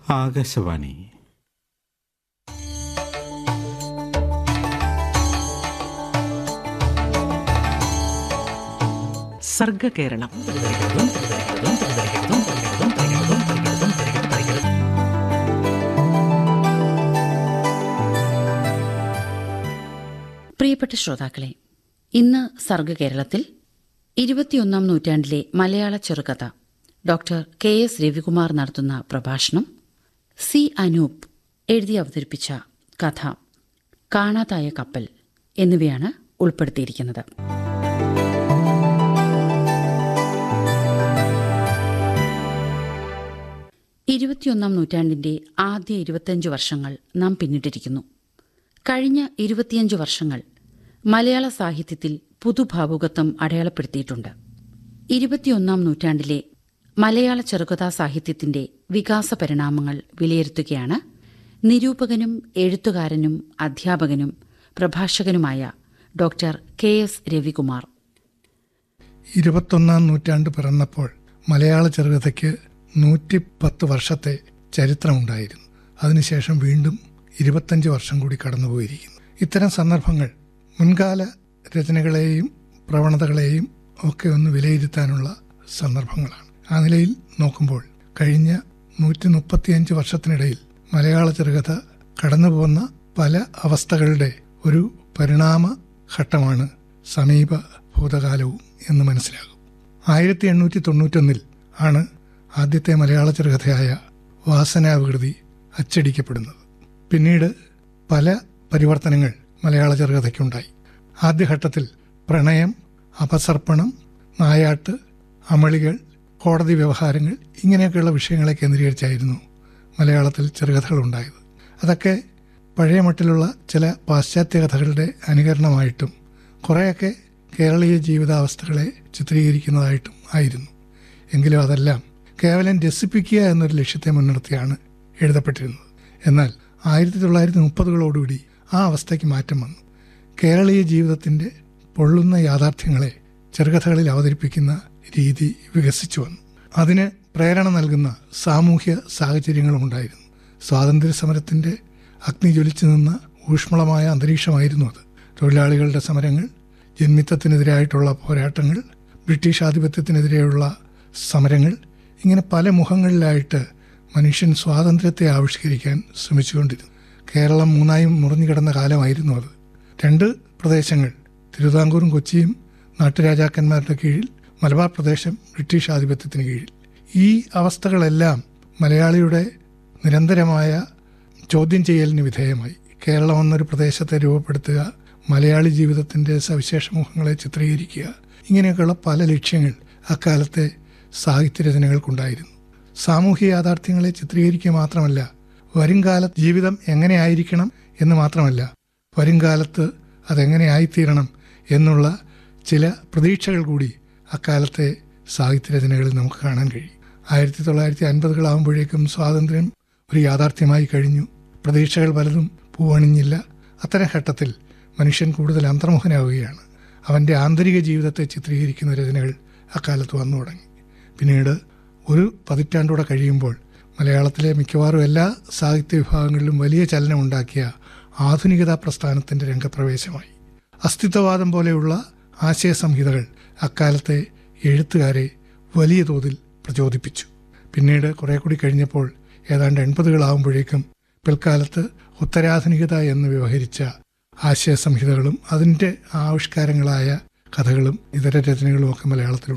ആകാശവാണി സർഗകേരളം പ്രിയപ്പെട്ട ശ്രോതാക്കളെ ഇന്ന് സർഗകേരളത്തിൽ ഇരുപത്തിയൊന്നാം നൂറ്റാണ്ടിലെ മലയാള ചെറുകഥ ഡോക്ടർ കെ എസ് രവികുമാർ നടത്തുന്ന പ്രഭാഷണം സി അനൂപ് എഴുതി അവതരിപ്പിച്ച കഥ കാണാതായ കപ്പൽ എന്നിവയാണ് ഉൾപ്പെടുത്തിയിരിക്കുന്നത് ഇരുപത്തിയൊന്നാം നൂറ്റാണ്ടിന്റെ ആദ്യ ഇരുപത്തിയഞ്ച് വർഷങ്ങൾ നാം പിന്നിട്ടിരിക്കുന്നു കഴിഞ്ഞ ഇരുപത്തിയഞ്ച് വർഷങ്ങൾ മലയാള സാഹിത്യത്തിൽ പുതുഭാവുകത്വം അടയാളപ്പെടുത്തിയിട്ടുണ്ട് ഇരുപത്തിയൊന്നാം നൂറ്റാണ്ടിലെ മലയാള ചെറുകഥാ സാഹിത്യത്തിന്റെ വികാസ പരിണാമങ്ങൾ വിലയിരുത്തുകയാണ് നിരൂപകനും എഴുത്തുകാരനും അധ്യാപകനും പ്രഭാഷകനുമായ ഡോക്ടർ കെ എസ് രവികുമാർ ഇരുപത്തൊന്നാം നൂറ്റാണ്ട് പിറന്നപ്പോൾ മലയാള ചെറുകഥയ്ക്ക് നൂറ്റിപ്പത്ത് വർഷത്തെ ചരിത്രമുണ്ടായിരുന്നു അതിനുശേഷം വീണ്ടും ഇരുപത്തഞ്ച് വർഷം കൂടി കടന്നുപോയിരിക്കുന്നു ഇത്തരം സന്ദർഭങ്ങൾ മുൻകാല രചനകളെയും പ്രവണതകളെയും ഒക്കെ ഒന്ന് വിലയിരുത്താനുള്ള സന്ദർഭങ്ങളാണ് ആ നിലയിൽ നോക്കുമ്പോൾ കഴിഞ്ഞ നൂറ്റി മുപ്പത്തിയഞ്ച് വർഷത്തിനിടയിൽ മലയാള ചെറുകഥ കടന്നുപോകുന്ന പല അവസ്ഥകളുടെ ഒരു പരിണാമ ഘട്ടമാണ് സമീപ ഭൂതകാലവും എന്ന് മനസ്സിലാകും ആയിരത്തി എണ്ണൂറ്റി തൊണ്ണൂറ്റൊന്നിൽ ആണ് ആദ്യത്തെ മലയാള ചെറുകഥയായ വാസനാവികൃതി അച്ചടിക്കപ്പെടുന്നത് പിന്നീട് പല പരിവർത്തനങ്ങൾ മലയാള ചെറുകഥയ്ക്കുണ്ടായി ആദ്യഘട്ടത്തിൽ പ്രണയം അപസർപ്പണം നായാട്ട് അമളികൾ കോടതി വ്യവഹാരങ്ങൾ ഇങ്ങനെയൊക്കെയുള്ള വിഷയങ്ങളെ കേന്ദ്രീകരിച്ചായിരുന്നു മലയാളത്തിൽ ചെറുകഥകൾ ഉണ്ടായത് അതൊക്കെ പഴയ മട്ടിലുള്ള ചില പാശ്ചാത്യ കഥകളുടെ അനുകരണമായിട്ടും കുറേയൊക്കെ കേരളീയ ജീവിതാവസ്ഥകളെ ചിത്രീകരിക്കുന്നതായിട്ടും ആയിരുന്നു എങ്കിലും അതെല്ലാം കേവലം രസിപ്പിക്കുക എന്നൊരു ലക്ഷ്യത്തെ മുൻനിർത്തിയാണ് എഴുതപ്പെട്ടിരുന്നത് എന്നാൽ ആയിരത്തി തൊള്ളായിരത്തി മുപ്പതുകളോടുകൂടി ആ അവസ്ഥയ്ക്ക് മാറ്റം വന്നു കേരളീയ ജീവിതത്തിന്റെ പൊള്ളുന്ന യാഥാർത്ഥ്യങ്ങളെ ചെറുകഥകളിൽ അവതരിപ്പിക്കുന്ന രീതി വികസിച്ചു വന്നു അതിന് പ്രേരണ നൽകുന്ന സാമൂഹ്യ സാഹചര്യങ്ങളും ഉണ്ടായിരുന്നു സ്വാതന്ത്ര്യ സമരത്തിന്റെ അഗ്നി ജ്വലിച്ചു നിന്ന ഊഷ്മളമായ അന്തരീക്ഷമായിരുന്നു അത് തൊഴിലാളികളുടെ സമരങ്ങൾ ജന്മിത്തത്തിനെതിരായിട്ടുള്ള പോരാട്ടങ്ങൾ ബ്രിട്ടീഷ് ആധിപത്യത്തിനെതിരെയുള്ള സമരങ്ങൾ ഇങ്ങനെ പല മുഖങ്ങളിലായിട്ട് മനുഷ്യൻ സ്വാതന്ത്ര്യത്തെ ആവിഷ്കരിക്കാൻ ശ്രമിച്ചുകൊണ്ടിരുന്നു കേരളം മൂന്നായും മുറിഞ്ഞു കിടന്ന കാലമായിരുന്നു അത് രണ്ട് പ്രദേശങ്ങൾ തിരുവിതാംകൂറും കൊച്ചിയും നാട്ടുരാജാക്കന്മാരുടെ കീഴിൽ മലബാർ പ്രദേശം ബ്രിട്ടീഷ് ആധിപത്യത്തിന് കീഴിൽ ഈ അവസ്ഥകളെല്ലാം മലയാളിയുടെ നിരന്തരമായ ചോദ്യം ചെയ്യലിന് വിധേയമായി കേരളം എന്നൊരു പ്രദേശത്തെ രൂപപ്പെടുത്തുക മലയാളി ജീവിതത്തിന്റെ സവിശേഷ മുഖങ്ങളെ ചിത്രീകരിക്കുക ഇങ്ങനെയൊക്കെയുള്ള പല ലക്ഷ്യങ്ങൾ അക്കാലത്തെ സാഹിത്യരചനകൾക്കുണ്ടായിരുന്നു സാമൂഹ്യ യാഥാർത്ഥ്യങ്ങളെ ചിത്രീകരിക്കുക മാത്രമല്ല വരുംകാല ജീവിതം എങ്ങനെയായിരിക്കണം എന്ന് മാത്രമല്ല വരുംകാലത്ത് അതെങ്ങനെ ആയിത്തീരണം എന്നുള്ള ചില പ്രതീക്ഷകൾ കൂടി അക്കാലത്തെ സാഹിത്യരചനകളിൽ നമുക്ക് കാണാൻ കഴിയും ആയിരത്തി തൊള്ളായിരത്തി അൻപതുകളാകുമ്പോഴേക്കും സ്വാതന്ത്ര്യം ഒരു യാഥാർത്ഥ്യമായി കഴിഞ്ഞു പ്രതീക്ഷകൾ പലതും പൂവണിഞ്ഞില്ല അത്തരം ഘട്ടത്തിൽ മനുഷ്യൻ കൂടുതൽ അന്തർമുഖനാവുകയാണ് അവൻ്റെ ആന്തരിക ജീവിതത്തെ ചിത്രീകരിക്കുന്ന രചനകൾ അക്കാലത്ത് വന്നു തുടങ്ങി പിന്നീട് ഒരു പതിറ്റാണ്ടൂടെ കഴിയുമ്പോൾ മലയാളത്തിലെ മിക്കവാറും എല്ലാ സാഹിത്യ വിഭാഗങ്ങളിലും വലിയ ചലനമുണ്ടാക്കിയ ആധുനികതാ പ്രസ്ഥാനത്തിന്റെ രംഗപ്രവേശമായി അസ്തിത്വവാദം പോലെയുള്ള ആശയസംഹിതകൾ അക്കാലത്തെ എഴുത്തുകാരെ വലിയ തോതിൽ പ്രചോദിപ്പിച്ചു പിന്നീട് കുറെ കൂടി കഴിഞ്ഞപ്പോൾ ഏതാണ്ട് എൺപതുകളാവുമ്പോഴേക്കും പിൽക്കാലത്ത് ഉത്തരാധുനികത എന്ന് വ്യവഹരിച്ച ആശയസംഹിതകളും അതിൻ്റെ ആവിഷ്കാരങ്ങളായ കഥകളും ഇതര രചനകളും ഒക്കെ മലയാളത്തിൽ